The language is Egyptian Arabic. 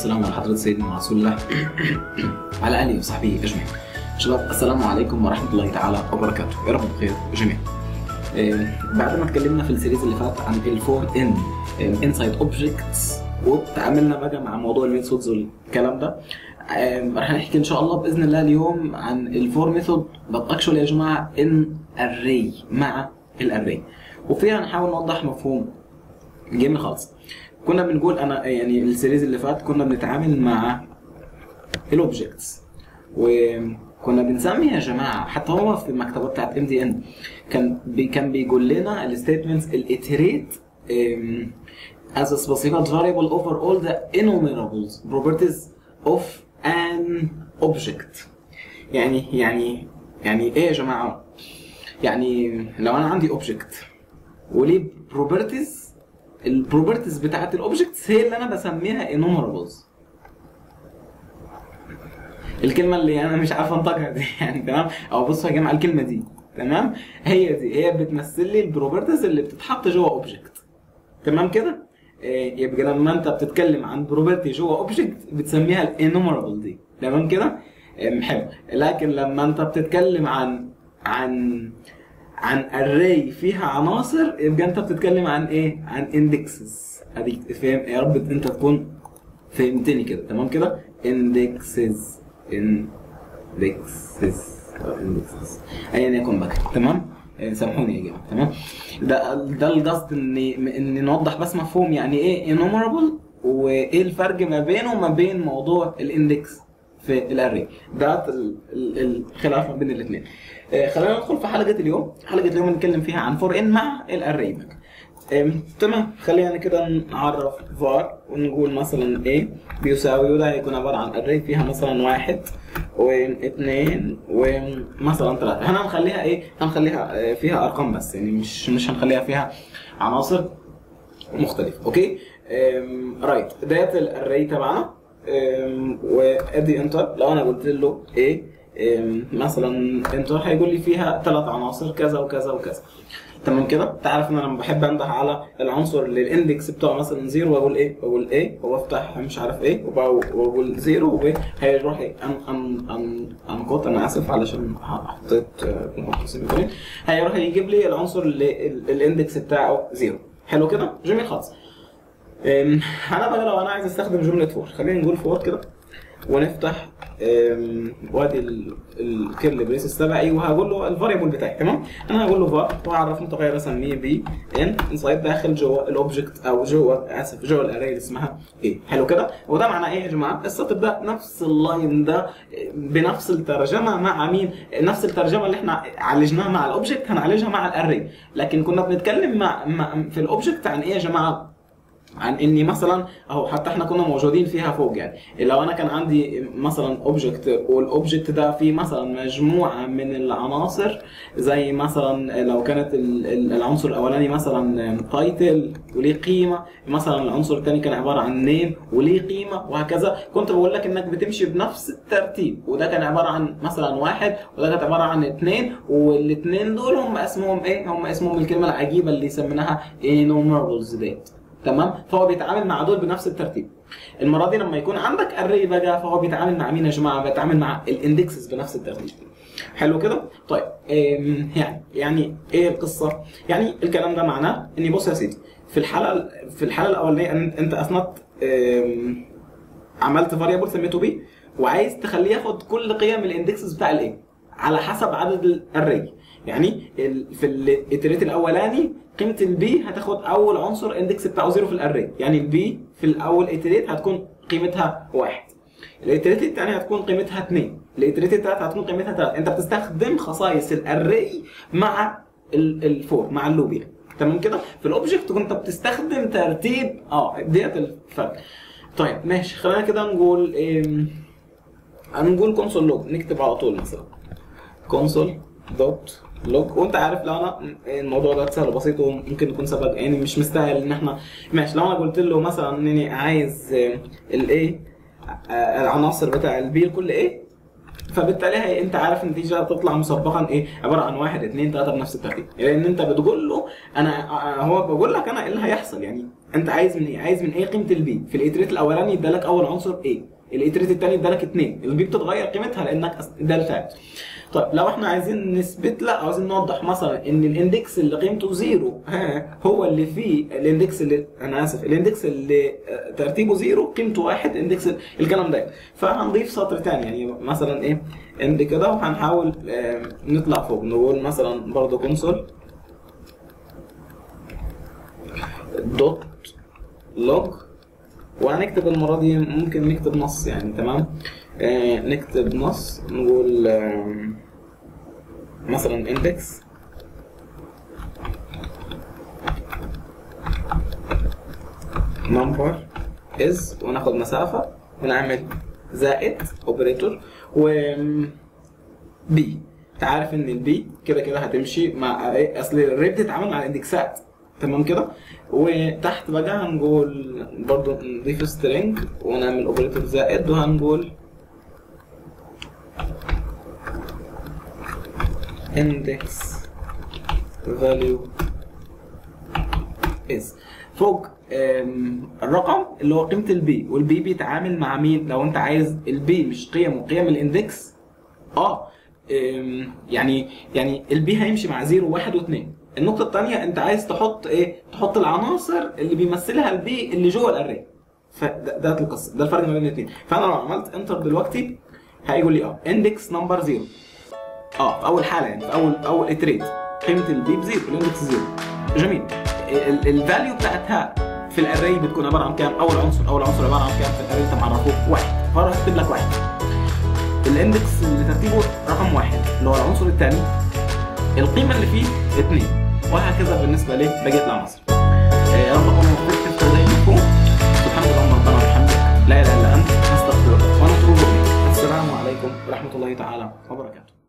والسلام على حضرة سيدنا رسول الله على آله وصحبه أجمعين. شباب السلام عليكم ورحمة الله تعالى وبركاته، يا رب بخير جميعا. إيه، بعد ما اتكلمنا في السيريز اللي فات عن الفور ان انسايد اوبجكتس وتعاملنا بقى مع موضوع الميثودز والكلام ده آم، راح نحكي ان شاء الله باذن الله اليوم عن الفور ميثود بس اكشولي يا جماعه ان اري مع الاري وفيها نحاول نوضح مفهوم جميل خالص كنا بنقول انا يعني السيريز اللي فات كنا بنتعامل مع الاوبجكتس وكنا بنسمي يا جماعه حتى هو في المكتبه بتاعت ام دي ان كان بي كان بيقول لنا الستيتمنتس الاتريت as a specified variable over all the enumerables properties of an object يعني يعني يعني ايه يا جماعه يعني لو انا عندي اوبجكت وليه بروبرتيز البروبرتيز بتاعت الاوبجكتس هي اللي انا بسميها enumerables الكلمه اللي انا مش عارف انطقها دي يعني تمام او بصوا يا جماعه الكلمه دي تمام هي دي هي بتمثل لي البروبرتيز اللي بتتحط جوه اوبجكت تمام كده إيه، يبقى لما انت بتتكلم عن بروبرتي جوه اوبجكت بتسميها الانومرابل دي تمام كده إيه، حلو لكن لما انت بتتكلم عن عن عن array فيها عناصر يبقى انت بتتكلم عن ايه عن indexes اديك فاهم يا رب انت تكون فهمتني كده تمام كده indexes indexes أو indexes ايا يكن بقى تمام آه، سامحوني يا جماعه تمام ده ده القصد ان ان نوضح بس مفهوم يعني ايه enumerable وايه الفرق ما بينه وما بين موضوع الاندكس في الاري ده ال- ال- الخلاف ما بين الاثنين خلينا ندخل في حلقه اليوم حلقه اليوم نتكلم فيها عن فور ان مع الاري أم، تمام خلينا كده نعرف فار ونقول مثلا ايه بيساوي وده هيكون عباره عن اري فيها مثلا واحد واثنين ومثلا ثلاثه هنا هنخليها ايه هنخليها آه، فيها ارقام بس يعني مش مش هنخليها فيها عناصر مختلفه اوكي أم، رايت ديت الاري تبعنا أم، وادي انتر لو انا قلت له ايه أم، مثلا انتر هيقول لي فيها ثلاث عناصر كذا وكذا وكذا تمام كده تعرف ان انا لما بحب انده على العنصر اللي الاندكس بتاعه مثلا زيرو واقول ايه واقول ايه وافتح مش عارف ايه وبقى- واقول زيرو وهيروح ايه ان ان ان انقط انا اسف علشان حطيت آه، نقطه سيميكولين هيروح يجيب لي العنصر اللي ال- الاندكس بتاعه زيرو حلو كده جميل خالص أم، انا بقى لو انا عايز استخدم جمله فور خلينا نقول فور كده ونفتح أم، وادي ال- الكيرل بريسز تبعي وهقول له الفاريبل بتاعي تمام انا هقول له فار واعرف متغير اسميه ب ان انسايد داخل جوه الاوبجكت او جوه اسف جوه الاري اللي اسمها ايه حلو كده وده معناه ايه يا جماعه السطر ده نفس اللاين ده بنفس الترجمه مع مين نفس الترجمه اللي احنا عالجناها مع الاوبجكت هنعالجها مع الاري لكن كنا بنتكلم مع, مع في الاوبجكت عن ايه يا جماعه عن اني مثلا اهو حتى احنا كنا موجودين فيها فوق يعني لو انا كان عندي مثلا اوبجكت والاوبجكت ده فيه مثلا مجموعه من العناصر زي مثلا لو كانت ال- ال- العنصر الاولاني مثلا تايتل وليه قيمه مثلا العنصر الثاني كان عباره عن نيم وليه قيمه وهكذا كنت بقول لك انك بتمشي بنفس الترتيب وده كان عباره عن مثلا واحد وده كانت عباره عن اثنين والاثنين دول هم اسمهم ايه هم اسمهم الكلمه العجيبه اللي سميناها enumerables ديت تمام فهو بيتعامل مع دول بنفس الترتيب المره دي لما يكون عندك اري بقى فهو بيتعامل مع مين يا جماعه بيتعامل مع الاندكسز بنفس الترتيب حلو كده طيب أم، يعني يعني ايه القصه يعني الكلام ده معناه اني بص يا سيدي في الحاله في الحاله الاولانيه أن- انت اسندت أم، عملت فاريبل سميته بي وعايز تخليه ياخد كل قيم الاندكسز بتاع الايه على حسب عدد الاري يعني ال- في الاتريت الاولاني قيمه البي هتاخد اول عنصر اندكس بتاعه زيرو في الاري يعني البي في الاول اتريت هتكون قيمتها واحد الاتريت الثانيه هتكون قيمتها اثنين الاتريت الثالثه هتكون قيمتها ثلاثه انت بتستخدم خصائص الاري مع ال- الفور مع اللوب يعني تمام كده في الاوبجكت كنت بتستخدم ترتيب اه ديت الفرق طيب ماشي خلينا كده نقول إيه هنقول كونسول لوج نكتب على طول مثلا كونسول دوت لوج وانت عارف لو انا الموضوع ده سهل بسيط وممكن يكون سبق يعني مش مستاهل ان احنا ماشي لو انا قلت له مثلا اني عايز الايه العناصر بتاع البي لكل ايه فبالتالي هي انت عارف النتيجه هتطلع مسبقا ايه عباره عن واحد اثنين ثلاثه بنفس الترتيب لان انت بتقول له انا آه، هو بقول لك انا ايه اللي هيحصل يعني انت عايز من ايه عايز من ايه قيمه البي في الايتريت الاولاني ادالك اول عنصر ايه الايتريت الثاني ادالك اثنين البي بتتغير قيمتها لانك أس- ده الفاعل طيب لو احنا عايزين نثبت لا عاوزين نوضح مثلا ان الاندكس اللي قيمته زيرو ها، هو اللي فيه الاندكس اللي انا اسف الاندكس اللي آه، ترتيبه زيرو قيمته واحد اندكس ال- الكلام ده فهنضيف سطر تاني يعني مثلا ايه اند كده وهنحاول آه، نطلع فوق نقول مثلا برضه كونسول دوت لوج وهنكتب المرة دي ممكن نكتب نص يعني تمام آه نكتب نص نقول آه مثلا index number is وناخد مسافة ونعمل زائد اوبريتور و بي تعرف ان البي كده كده هتمشي مع ايه اصل الري بتتعامل مع الاندكسات تمام كده وتحت بقى هنقول برضو نضيف سترينج ونعمل اوبريتور زائد وهنقول index value is فوق آم، الرقم اللي هو قيمه البي والبي بيتعامل مع مين لو انت عايز البي مش قيمه قيم الاندكس اه آم، يعني يعني البي هيمشي مع 0 1 و2 النقطه الثانيه انت عايز تحط ايه تحط العناصر اللي بيمثلها البي اللي جوه الاري فده ده القصه ده الفرق ما بين الاثنين فانا لو عملت انتر دلوقتي هيقول لي اه اندكس نمبر 0 اه في اول حاله يعني في اول اول اتريت قيمه البي بزيرو الاندكس زيرو جميل الفاليو بتاعتها في الاري بتكون عباره عن كام اول عنصر اول عنصر عباره عن كام في الاري انت معرفه واحد فانا هكتب لك واحد الاندكس اللي ترتيبه رقم واحد اللي هو العنصر الثاني القيمه اللي فيه اثنين وهكذا بالنسبه لبقيه العناصر آه، يا رب اكون وفقت في هذه المفهوم سبحانك اللهم ربنا وبحمدك لا اله الا انت نستغفرك ونتوب اليك السلام عليكم ورحمه الله تعالى وبركاته